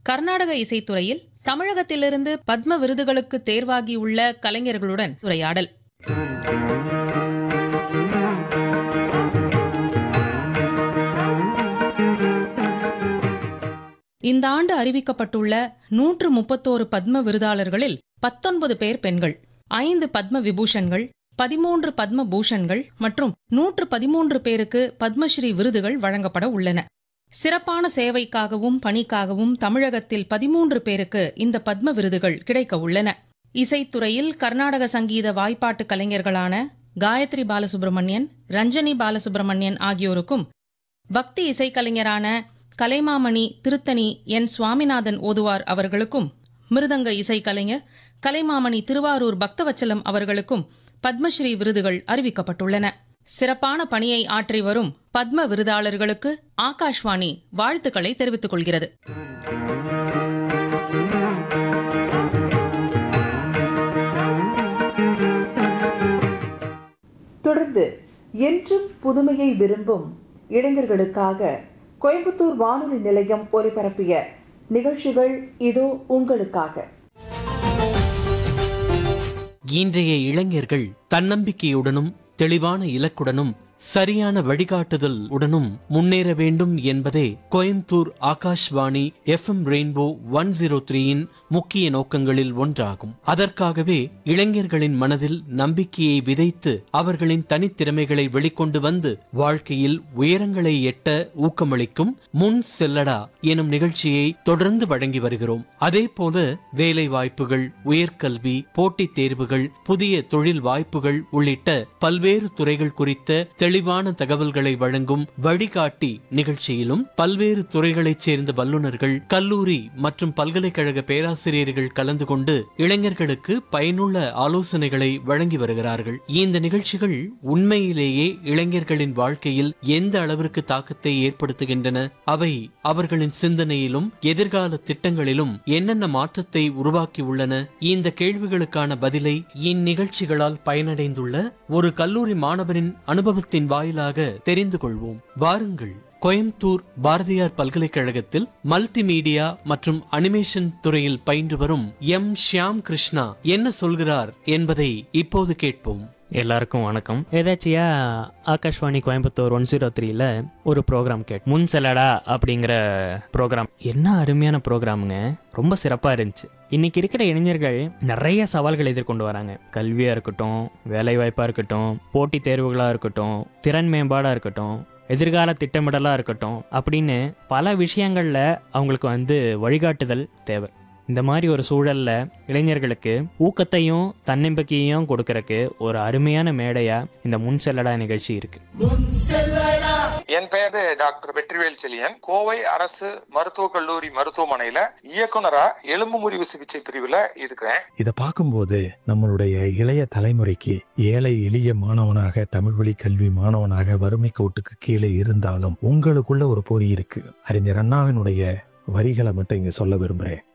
கர்நாடக இசைத்துறையில் தமிழகத்திலிருந்து பத்ம விருதுகளுக்கு தேர்வாகியுள்ள கலைஞர்களுடன் உரையாடல் இந்த ஆண்டு அறிவிக்கப்பட்டுள்ள நூற்று முப்பத்தோரு பத்ம விருதாளர்களில் பத்தொன்பது பேர் பெண்கள் ஐந்து பத்ம விபூஷன்கள் பதிமூன்று பத்ம பூஷன்கள் மற்றும் நூற்று பதிமூன்று பேருக்கு பத்மஸ்ரீ விருதுகள் வழங்கப்பட உள்ளன சிறப்பான சேவைக்காகவும் பணிக்காகவும் தமிழகத்தில் பதிமூன்று பேருக்கு இந்த பத்ம விருதுகள் கிடைக்க உள்ளன இசைத்துறையில் கர்நாடக சங்கீத வாய்ப்பாட்டு கலைஞர்களான காயத்ரி பாலசுப்ரமணியன் ரஞ்சனி பாலசுப்ரமணியன் ஆகியோருக்கும் பக்தி இசைக்கலைஞரான கலைமாமணி திருத்தணி என் சுவாமிநாதன் ஓதுவார் அவர்களுக்கும் மிருதங்க இசைக்கலைஞர் கலைமாமணி திருவாரூர் பக்தவச்சலம் அவர்களுக்கும் பத்மஸ்ரீ விருதுகள் அறிவிக்கப்பட்டுள்ளன சிறப்பான பணியை ஆற்றி வரும் பத்ம விருதாளர்களுக்கு ஆகாஷ்வாணி வாழ்த்துக்களை தெரிவித்துக் கொள்கிறது தொடர்ந்து என்றும் புதுமையை விரும்பும் இளைஞர்களுக்காக கோயம்புத்தூர் வானொலி நிலையம் ஒலிபரப்பிய நிகழ்ச்சிகள் இதோ உங்களுக்காக இன்றைய இளைஞர்கள் தன்னம்பிக்கையுடனும் தெளிவான இலக்குடனும் சரியான வழிகாட்டுதல் உடனும் முன்னேற வேண்டும் என்பதே Coimbatore Akashvani FM rainbow one zero த்ரீயின் முக்கிய நோக்கங்களில் ஒன்றாகும் அதற்காகவே இளைஞர்களின் மனதில் நம்பிக்கையை விதைத்து அவர்களின் தனித்திறமைகளை வெளிக்கொண்டு வந்து வாழ்க்கையில் உயரங்களை எட்ட ஊக்கமளிக்கும் முன் செல்லடா எனும் நிகழ்ச்சியை தொடர்ந்து வழங்கி வருகிறோம் அதே போல வேலை வாய்ப்புகள் உயர்கல்வி போட்டித் தேர்வுகள் புதிய தொழில் வாய்ப்புகள் உள்ளிட்ட பல்வேறு துறைகள் குறித்த தெளிவான தகவல்களை வழங்கும் வழிகாட்டி நிகழ்ச்சியிலும் பல்வேறு துறைகளைச் சேர்ந்த வல்லுநர்கள் கல்லூரி மற்றும் பல்கலைக்கழக பேராசிரியர்கள் கலந்து கொண்டு இளைஞர்களுக்கு பயனுள்ள ஆலோசனைகளை வழங்கி வருகிறார்கள் இந்த நிகழ்ச்சிகள் உண்மையிலேயே இளைஞர்களின் வாழ்க்கையில் எந்த அளவிற்கு தாக்கத்தை ஏற்படுத்துகின்றன அவை அவர்களின் சிந்தனையிலும் எதிர்கால திட்டங்களிலும் என்னென்ன மாற்றத்தை உருவாக்கி உள்ளன இந்த கேள்விகளுக்கான பதிலை இந்நிகழ்ச்சிகளால் பயனடைந்துள்ள ஒரு கல்லூரி மாணவரின் அனுபவத்தின் வாயிலாக தெரிந்து கொள்வோம் வாருங்கள் கோயம்புத்தூர் பாரதியார் பல்கலைக்கழகத்தில் மல்டிமீடியா மற்றும் அனிமேஷன் துறையில் பயின்று வரும் எம் ஷியாம் கிருஷ்ணா என்ன சொல்கிறார் என்பதை இப்போது கேட்போம் எல்லாருக்கும் வணக்கம் எதாச்சியா ஆகாஷ்வாணி கோயம்புத்தூர் ஒன் ஜீரோ த்ரீல ஒரு ப்ரோக்ராம் கேட் முன் செல்லடா அப்படிங்கிற ப்ரோக்ராம் என்ன அருமையான ப்ரோக்ராமுங்க ரொம்ப சிறப்பாக இருந்துச்சு இன்னைக்கு இருக்கிற இளைஞர்கள் நிறைய சவால்களை எதிர்கொண்டு வராங்க கல்வியாக இருக்கட்டும் வேலைவாய்ப்பாக இருக்கட்டும் போட்டித் தேர்வுகளாக இருக்கட்டும் திறன் மேம்பாடாக இருக்கட்டும் எதிர்கால திட்டமிடலாக இருக்கட்டும் அப்படின்னு பல விஷயங்களில் அவங்களுக்கு வந்து வழிகாட்டுதல் தேவை இந்த மாதிரி ஒரு சூழல்ல இளைஞர்களுக்கு ஊக்கத்தையும் தன்னம்பிக்கையும் கொடுக்கறக்கு ஒரு அருமையான மேடையா இந்த முன் செல்லடா நிகழ்ச்சி இருக்கு என் பெயர் டாக்டர் வெற்றிவேல் செழியன் கோவை அரசு மருத்துவக் கல்லூரி மருத்துவமனையில இயக்குனரா எலும்பு முறிவு சிகிச்சை பிரிவுல இருக்கிறேன் இத பார்க்கும்போது நம்மளுடைய இளைய தலைமுறைக்கு ஏழை எளிய மாணவனாக தமிழ் வழி கல்வி மாணவனாக வறுமை கோட்டுக்கு கீழே இருந்தாலும் உங்களுக்குள்ள ஒரு பொறி இருக்கு அறிஞர் அண்ணாவினுடைய வரிகளை மட்டும் இங்க சொல்ல விரும்புறேன்